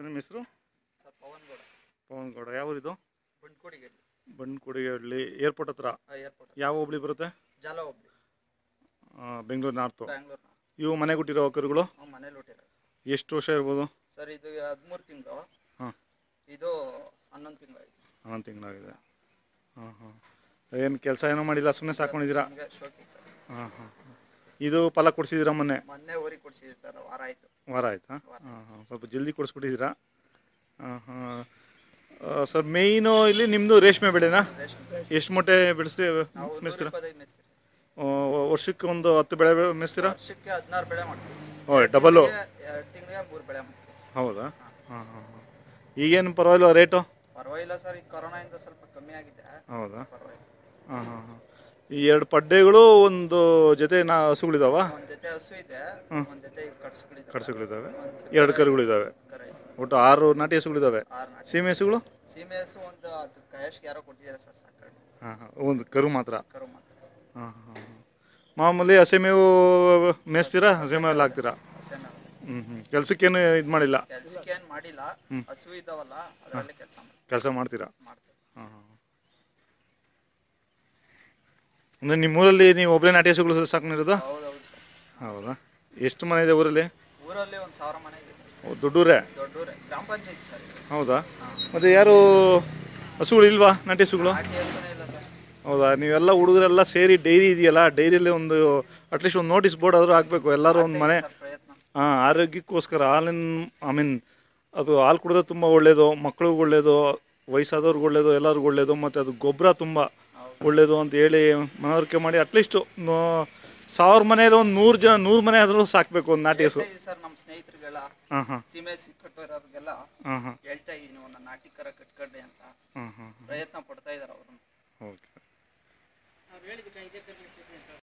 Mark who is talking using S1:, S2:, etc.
S1: Sir ನಿಮ್ಮ ಹೆಸರು
S2: sir Pavan Gowda
S1: Pavan Gowda ಯಾವ ಊರಿದು
S2: ಬಂಡ್ಕೋಡಿಗೆ
S1: ಬಂಡ್ಕುಡಿಹಳ್ಳಿ ಏರ್ಪೋರ್ಟ್ ಹತ್ರ
S2: ಏರ್ಪೋರ್ಟ್
S1: ಯಾವ ಹೋಬಳಿ ಬರುತ್ತೆ
S2: ಜಾಲ ಹೋಗ್ಲಿ
S1: ಆ, ಬೆಂಗಳೂರು ನಾರ್ತು
S2: ಬ್ಯಾಂಗ್ಳೂರ್ನ
S1: ಇವು ಮನೆ ಕೊಟ್ಟಿರೋ ಕರುಗಳು
S2: ನಾವು ಮನೇಲಿ ಹುಟ್ಟಿರೋ
S1: ಎಷ್ಟು ವರ್ಷ ಇರ್ಬೋದು
S2: ಸರ್ ಇದು ಹದಿಮೂರು ತಿಂಗಳು
S1: ಹಾಂ
S2: ಇದು ಹನ್ನೊಂದು ತಿಂಗಳಾಯ್ತು
S1: ಹನ್ನೊಂದು ತಿಂಗಳಾಗಿದೆ ಹಾಂ ಹಾಂ ಏನು ಕೆಲಸ ಏನೋ ಮಾಡಿಲ್ಲ ಸುಮ್ಮನೆ ಸಾಕೊಂಡಿದ್ದೀರಾ
S2: ನಮಗೆ ಶೋಕಿ ಸರ್
S1: ಹಾಂ ಹಾಂ ಇದು ಫಲ ಕೊಡಿಸಿದ್ದೀರಾ ಮೊನ್ನೆ
S2: ಮೊನ್ನೆ ಊರಿಗೆ ಕೊಡ್ಸಿದ್ವಿ ಸರ್ ವಾರ ಆಯ್ತು
S1: ವಾರ ಆಯ್ತಾ
S2: ವಾರ.
S1: ಹಾಂ ಹಾಂ ಸ್ವಲ್ಪ ಜಲ್ದಿ ಕೊಡಿಸ್ಬಿಟ್ಟಿದ್ದೀರಾ ಹಾಂ ಹಾಂ ಸರ್ ಮೇಯ್ನು ಇಲ್ಲಿ ನಿಮ್ಮದು ರೇಷ್ಮೆ ಬೆಳೆನಾ
S2: ರೇಷ್ಮೆ
S1: ಎಷ್ಟು ಮೂಟೆ ಬೆಳೆಸ್ತೀವಿ
S2: ನಾವು ನೂರ
S1: ಮೇಸ್ತೀರಾ
S2: ಇಪ್ಪತ್ತೈದು ಮೆಸ್ತೀವಿ
S1: ಆ, ವರ್ಷಕ್ಕೆ ಒಂದು ಹತ್ತು ಬೆಳೆ ಮೇಸ್ತೀರಾ
S2: ವರ್ಷಕ್ಕೆ ಹದಿನಾರು ಬೆಳೆ ಮಾಡ್ತೀವಿ
S1: ಓ ಡಬಲ್ಲು
S2: ಎರಡು ತಿಂಗಳಿಗೆ ಮೂರು ಬೆಳೆ ಮಾಡ್ತೀವಿ
S1: ಹೌದಾ ಹಾಂ ಹಾಂ ಹಾಂ ಈಗೇನು ಪರವಾಗಿಲ್ಲ ರೇಟು
S2: ಪರವಾಗಿಲ್ಲ ಸರ್ ಈ ಕೊರೋನಾಯಿಂದ ಸ್ವಲ್ಪ ಕಮ್ಮಿ ಆಗಿದೆ
S1: ಹೌದಾ
S2: ಪರವಾಗಿಲ್ಲ
S1: ಹಾಂ ಹಾಂ ಹಾಂ ಈ ಎರಡು ಪಡ್ಡೆಗಳು ಒಂದು ಜೊತೆ ನಾ ಹಸುಗಳಿದಾವ
S2: ಒಂದ್ ಜೊತೆ ಹಸು ಇದೆ
S1: ಹ್ಮ್.
S2: ಒಂದ್ ಜೊತೆ ಕಟ್ಸ್ಗಳಿದೆ
S1: ಕಡಸುಗಳಿದ್ದಾವೆ ಎರಡು ಕರುಗಳಿದ್ದಾವೆ
S2: ಕರ ಇದೆ
S1: ಒಟ್ಟು ಆರು ನಾಟಿ ಹಸುಗಳಿದ್ದಾವೆ
S2: ಆರು ನಾಟಿ
S1: ಸೀಮೆ ಹಸುಗಳು
S2: ಸೀಮೆ ಹಸು ಒಂದು ಅದು ಕಯಶ್ಗೆ ಯಾರೋ ಕೊಟ್ಟಿದ್ದಾರೆ ಸರ್ ಸಾಕಾಗಿ
S1: ಹಾಂ ಹಾಂ ಒಂದು ಕರು ಮಾತ್ರ
S2: ಕರು ಮಾತ್ರ
S1: ಹಾಂ ಹಾಂ ಹಾಂ ಮಾಮೂಲಿ ಹಸೆ ಮೇವು ಮೇಯಿಸ್ತೀರಾ ಹಸೆ ಮೇವು ಹಾಕ್ತೀರಾ
S2: ಹಸೆ ಮೇವು
S1: ಹ್ಞೂ ಹ್ಞೂ ಕೆಲ್ಸಕ್ಕೇನು ಇದು ಮಾಡಿಲ್ಲ
S2: ಕೆಲ್ಸಕ್ಕೆ ಏನ್ ಮಾಡಿಲ್ಲ
S1: ಹ್ಮ್.
S2: ಹಸು ಇದಾವಲ್ಲ ಅದರಲ್ಲಿ ಕೆಲಸ
S1: ಕೆಲಸ ಮಾಡ್ತೀರಾ
S2: ಮಾಡ್ತೇವೆ
S1: ಹಾಂ ಹಾಂ ಅಂದರೆ ನಿಮ್ಮೂರಲ್ಲಿ ನೀವು ಒಬ್ಬರೇ ನಾಟಿ ಹಸುಗಳು ಸಾಕೊಂಡಿರೋದು
S2: ಹೌದೌದು ಸರ್
S1: ಹೌದಾ ಎಷ್ಟು ಮನೆ ಇದೆ ಊರಲ್ಲಿ
S2: ಊರಲ್ಲಿ ಒಂದು ಸಾವಿರ ಮನೆ ಇದೆ ಸರ್
S1: ಓ, ದೊಡ್ಡೂರೇ
S2: ದೊಡ್ಡೂರೇ ಗ್ರಾಮ ಪಂಚಾಯತ್ ಸರ್ ಇದು
S1: ಹೌದಾ
S2: ಹಾಂ
S1: ಮತ್ತು ಯಾರು ಹಸುಗಳು ಇಲ್ವಾ ನಾಟಿ ಹಸುಗಳು
S2: ನಾಟಿ ಹಸುನೇ ಇಲ್ಲ ಸರ್
S1: ಹೌದಾ ನೀವೆಲ್ಲ ಹುಡುಗರೆಲ್ಲ ಸೇರಿ ಡೈರಿ ಇದೆಯಲ್ಲ ಡೈರಿಯಲ್ಲಿ ಒಂದು ಅಟ್ಲೀಸ್ಟ್ ಒಂದು ನೋಟಿಸ್ ಬೋರ್ಡ್ ಆದರೂ ಹಾಕಬೇಕು ಎಲ್ಲರೂ ಒಂದು ಮನೆ
S2: ಸರ್ ಪ್ರಯತ್ನ
S1: ಹಾಂ ಆರೋಗ್ಯಕ್ಕೋಸ್ಕರ ಹಾಲಿನ ಐ ಮೀನ್ ಅದು ಹಾಲು ಕುಡಿದ್ರೆ ತುಂಬ ಒಳ್ಳೆಯದು ಮಕ್ಳಿಗೆ ಒಳ್ಳೆಯದು ವಯಸ್ಸಾದವ್ರಿಗೆ ಒಳ್ಳೆಯದು ಎಲ್ಲರಿಗೂ ಒಳ್ಳೆಯದು ಮತ್ತು ಅದು ಗೊಬ್ಬರ ತುಂಬ
S2: ಹೌದು
S1: ಒಳ್ಳೆಯದು ಅಂತ ಹೇಳಿ ಮನವರಿಕೆ ಮಾಡಿ ಅಟ್ಲೀಸ್ಟು ಸಾವಿರ ಮನೆಯಲ್ಲಿ ಒಂದು ನೂರು ಜನ ನೂರು ಮನೆ ಆದರೂ ಸಾಕಬೇಕು ಒಂದು ನಾಟಿ ಹಸು
S2: ಹೇಳ್ತಾ ಇದೀವಿ ಸರ್ ನಮ್ಮ ಸ್ನೇಹಿತರಿಗೆಲ್ಲ
S1: ಹಾಂ ಹಾಂ
S2: ಸೀಮೆ ಸಿಕ್ಕಟ್ಟೋರಿಗೆಲ್ಲ
S1: ಹಾಂ ಹಾಂ
S2: ಹೇಳ್ತಾ ಇದೀನಿ ಒಂದು ನಾಟಿ ಕರ ಕಟ್ಕೊಡ್ರಿ ಅಂತ
S1: ಹಾಂ ಹಾಂ
S2: ಪ್ರಯತ್ನ ಪಡ್ತಾ ಇದಾರೆ ಅವರು
S1: ಓಕೆ